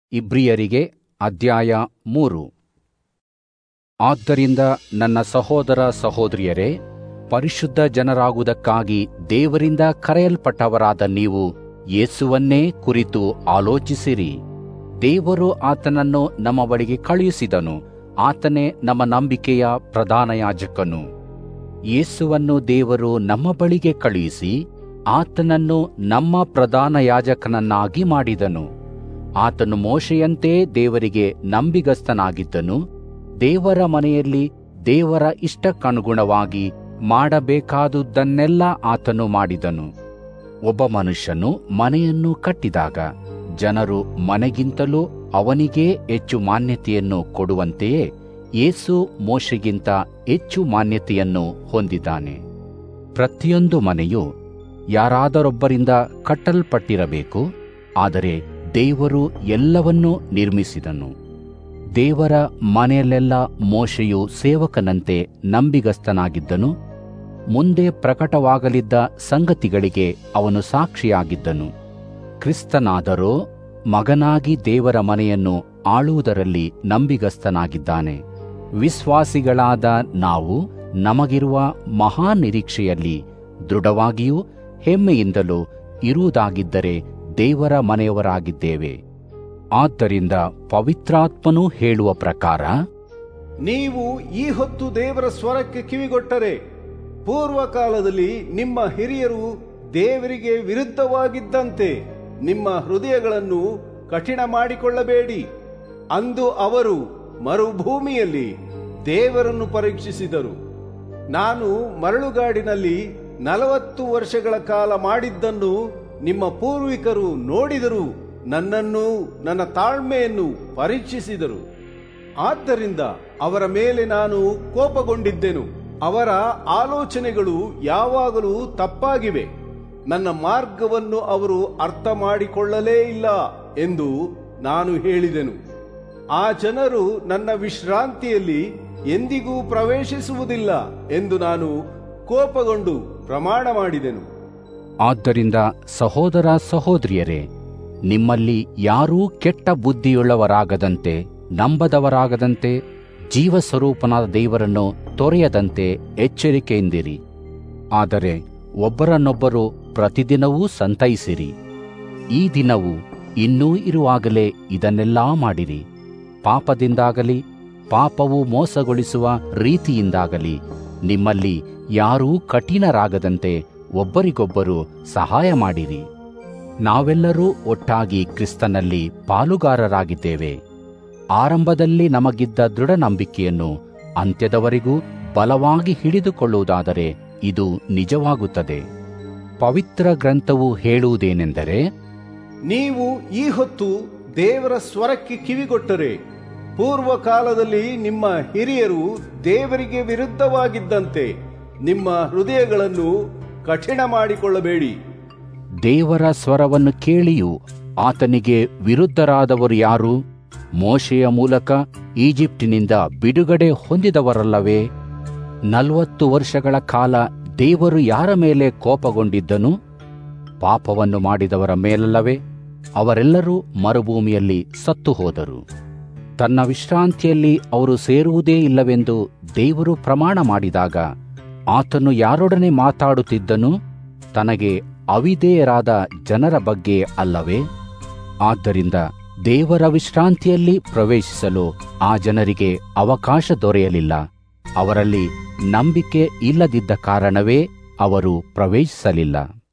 ಇಬ್ರಿಯರಿಗೆ ಅಧ್ಯಾಯ ಮೂರು ಆದ್ದರಿಂದ ನನ್ನ ಸಹೋದರ ಸಹೋದರಿಯರೇ ಪರಿಶುದ್ಧ ಜನರಾಗುವುದಕ್ಕಾಗಿ ದೇವರಿಂದ ಕರೆಯಲ್ಪಟ್ಟವರಾದ ನೀವು ಯೇಸುವನ್ನೇ ಕುರಿತು ಆಲೋಚಿಸಿರಿ ದೇವರು ಆತನನ್ನು ನಮ್ಮ ಬಳಿಗೆ ಕಳುಹಿಸಿದನು ಆತನೇ ನಮ್ಮ ನಂಬಿಕೆಯ ಪ್ರಧಾನ ಯಾಜಕನು ಯೇಸುವನ್ನು ದೇವರು ನಮ್ಮ ಬಳಿಗೆ ಕಳುಹಿಸಿ ಆತನನ್ನು ನಮ್ಮ ಪ್ರಧಾನ ಯಾಜಕನನ್ನಾಗಿ ಮಾಡಿದನು ಆತನು ಮೋಶೆಯಂತೆ ದೇವರಿಗೆ ನಂಬಿಗಸ್ತನಾಗಿದ್ದನು ದೇವರ ಮನೆಯಲ್ಲಿ ದೇವರ ಇಷ್ಟಕ್ಕನುಗುಣವಾಗಿ ಮಾಡಬೇಕಾದುದನ್ನೆಲ್ಲ ಆತನು ಮಾಡಿದನು ಒಬ್ಬ ಮನುಷ್ಯನು ಮನೆಯನ್ನು ಕಟ್ಟಿದಾಗ ಜನರು ಮನೆಗಿಂತಲೂ ಅವನಿಗೇ ಹೆಚ್ಚು ಮಾನ್ಯತೆಯನ್ನು ಕೊಡುವಂತೆಯೇ ಯೇಸು ಮೋಶೆಗಿಂತ ಹೆಚ್ಚು ಮಾನ್ಯತೆಯನ್ನು ಹೊಂದಿದ್ದಾನೆ ಪ್ರತಿಯೊಂದು ಮನೆಯು ಯಾರಾದರೊಬ್ಬರಿಂದ ಕಟ್ಟಲ್ಪಟ್ಟಿರಬೇಕು ಆದರೆ ದೇವರು ಎಲ್ಲವನ್ನೂ ನಿರ್ಮಿಸಿದನು ದೇವರ ಮನೆಯಲ್ಲೆಲ್ಲ ಮೋಶೆಯು ಸೇವಕನಂತೆ ನಂಬಿಗಸ್ತನಾಗಿದ್ದನು ಮುಂದೆ ಪ್ರಕಟವಾಗಲಿದ್ದ ಸಂಗತಿಗಳಿಗೆ ಅವನು ಸಾಕ್ಷಿಯಾಗಿದ್ದನು ಕ್ರಿಸ್ತನಾದರೋ ಮಗನಾಗಿ ದೇವರ ಮನೆಯನ್ನು ಆಳುವುದರಲ್ಲಿ ನಂಬಿಗಸ್ತನಾಗಿದ್ದಾನೆ ವಿಶ್ವಾಸಿಗಳಾದ ನಾವು ನಮಗಿರುವ ಮಹಾನಿರೀಕ್ಷೆಯಲ್ಲಿ ದೃಢವಾಗಿಯೂ ಹೆಮ್ಮೆಯಿಂದಲೂ ಇರುವುದಾಗಿದ್ದರೆ ದೇವರ ಮನೆಯವರಾಗಿದ್ದೇವೆ ಆದ್ದರಿಂದ ಪವಿತ್ರಾತ್ಮನು ಹೇಳುವ ಪ್ರಕಾರ ನೀವು ಈ ಹೊತ್ತು ದೇವರ ಸ್ವರಕ್ಕೆ ಕಿವಿಗೊಟ್ಟರೆ ಪೂರ್ವ ಕಾಲದಲ್ಲಿ ನಿಮ್ಮ ಹಿರಿಯರು ದೇವರಿಗೆ ವಿರುದ್ಧವಾಗಿದ್ದಂತೆ ನಿಮ್ಮ ಹೃದಯಗಳನ್ನು ಕಠಿಣ ಮಾಡಿಕೊಳ್ಳಬೇಡಿ ಅಂದು ಅವರು ಮರುಭೂಮಿಯಲ್ಲಿ ದೇವರನ್ನು ಪರೀಕ್ಷಿಸಿದರು ನಾನು ಮರಳುಗಾಡಿನಲ್ಲಿ ನಲವತ್ತು ವರ್ಷಗಳ ಕಾಲ ಮಾಡಿದ್ದನ್ನು ನಿಮ್ಮ ಪೂರ್ವಿಕರು ನೋಡಿದರು ನನ್ನನ್ನು ನನ್ನ ತಾಳ್ಮೆಯನ್ನು ಪರೀಕ್ಷಿಸಿದರು ಆದ್ದರಿಂದ ಅವರ ಮೇಲೆ ನಾನು ಕೋಪಗೊಂಡಿದ್ದೆನು ಅವರ ಆಲೋಚನೆಗಳು ಯಾವಾಗಲೂ ತಪ್ಪಾಗಿವೆ ನನ್ನ ಮಾರ್ಗವನ್ನು ಅವರು ಅರ್ಥ ಮಾಡಿಕೊಳ್ಳಲೇ ಇಲ್ಲ ಎಂದು ನಾನು ಹೇಳಿದೆನು ಆ ಜನರು ನನ್ನ ವಿಶ್ರಾಂತಿಯಲ್ಲಿ ಎಂದಿಗೂ ಪ್ರವೇಶಿಸುವುದಿಲ್ಲ ಎಂದು ನಾನು ಕೋಪಗೊಂಡು ಪ್ರಮಾಣ ಮಾಡಿದೆನು ಆದ್ದರಿಂದ ಸಹೋದರ ಸಹೋದರಿಯರೇ ನಿಮ್ಮಲ್ಲಿ ಯಾರೂ ಕೆಟ್ಟ ಬುದ್ಧಿಯುಳ್ಳವರಾಗದಂತೆ ನಂಬದವರಾಗದಂತೆ ಜೀವಸ್ವರೂಪನಾದ ದೇವರನ್ನು ತೊರೆಯದಂತೆ ಎಚ್ಚರಿಕೆಯಿಂದಿರಿ ಆದರೆ ಒಬ್ಬರನ್ನೊಬ್ಬರು ಪ್ರತಿದಿನವೂ ಸಂತೈಸಿರಿ ಈ ದಿನವು ಇನ್ನೂ ಇರುವಾಗಲೇ ಇದನ್ನೆಲ್ಲಾ ಮಾಡಿರಿ ಪಾಪದಿಂದಾಗಲಿ ಪಾಪವು ಮೋಸಗೊಳಿಸುವ ರೀತಿಯಿಂದಾಗಲಿ ನಿಮ್ಮಲ್ಲಿ ಯಾರೂ ಕಠಿಣರಾಗದಂತೆ ಒಬ್ಬರಿಗೊಬ್ಬರು ಸಹಾಯ ಮಾಡಿರಿ ನಾವೆಲ್ಲರೂ ಒಟ್ಟಾಗಿ ಕ್ರಿಸ್ತನಲ್ಲಿ ಪಾಲುಗಾರರಾಗಿದ್ದೇವೆ ಆರಂಭದಲ್ಲಿ ನಮಗಿದ್ದ ದೃಢ ನಂಬಿಕೆಯನ್ನು ಅಂತ್ಯದವರೆಗೂ ಬಲವಾಗಿ ಹಿಡಿದುಕೊಳ್ಳುವುದಾದರೆ ಇದು ನಿಜವಾಗುತ್ತದೆ ಪವಿತ್ರ ಗ್ರಂಥವು ಹೇಳುವುದೇನೆಂದರೆ ನೀವು ಈ ಹೊತ್ತು ದೇವರ ಸ್ವರಕ್ಕೆ ಕಿವಿಗೊಟ್ಟರೆ ಪೂರ್ವ ಕಾಲದಲ್ಲಿ ನಿಮ್ಮ ಹಿರಿಯರು ದೇವರಿಗೆ ವಿರುದ್ಧವಾಗಿದ್ದಂತೆ ನಿಮ್ಮ ಹೃದಯಗಳನ್ನು ಕಠಿಣ ಮಾಡಿಕೊಳ್ಳಬೇಡಿ ದೇವರ ಸ್ವರವನ್ನು ಕೇಳಿಯೂ ಆತನಿಗೆ ವಿರುದ್ಧರಾದವರು ಯಾರು ಮೋಶೆಯ ಮೂಲಕ ಈಜಿಪ್ಟಿನಿಂದ ಬಿಡುಗಡೆ ಹೊಂದಿದವರಲ್ಲವೇ ನಲವತ್ತು ವರ್ಷಗಳ ಕಾಲ ದೇವರು ಯಾರ ಮೇಲೆ ಕೋಪಗೊಂಡಿದ್ದನು ಪಾಪವನ್ನು ಮಾಡಿದವರ ಮೇಲಲ್ಲವೇ ಅವರೆಲ್ಲರೂ ಮರುಭೂಮಿಯಲ್ಲಿ ಸತ್ತು ಹೋದರು ತನ್ನ ವಿಶ್ರಾಂತಿಯಲ್ಲಿ ಅವರು ಸೇರುವುದೇ ಇಲ್ಲವೆಂದು ದೇವರು ಪ್ರಮಾಣ ಮಾಡಿದಾಗ ಆತನು ಯಾರೊಡನೆ ಮಾತಾಡುತ್ತಿದ್ದನು ತನಗೆ ಅವಿಧೇಯರಾದ ಜನರ ಬಗ್ಗೆ ಅಲ್ಲವೇ ಆದ್ದರಿಂದ ದೇವರ ವಿಶ್ರಾಂತಿಯಲ್ಲಿ ಪ್ರವೇಶಿಸಲು ಆ ಜನರಿಗೆ ಅವಕಾಶ ದೊರೆಯಲಿಲ್ಲ ಅವರಲ್ಲಿ ನಂಬಿಕೆ ಇಲ್ಲದಿದ್ದ ಕಾರಣವೇ ಅವರು ಪ್ರವೇಶಿಸಲಿಲ್ಲ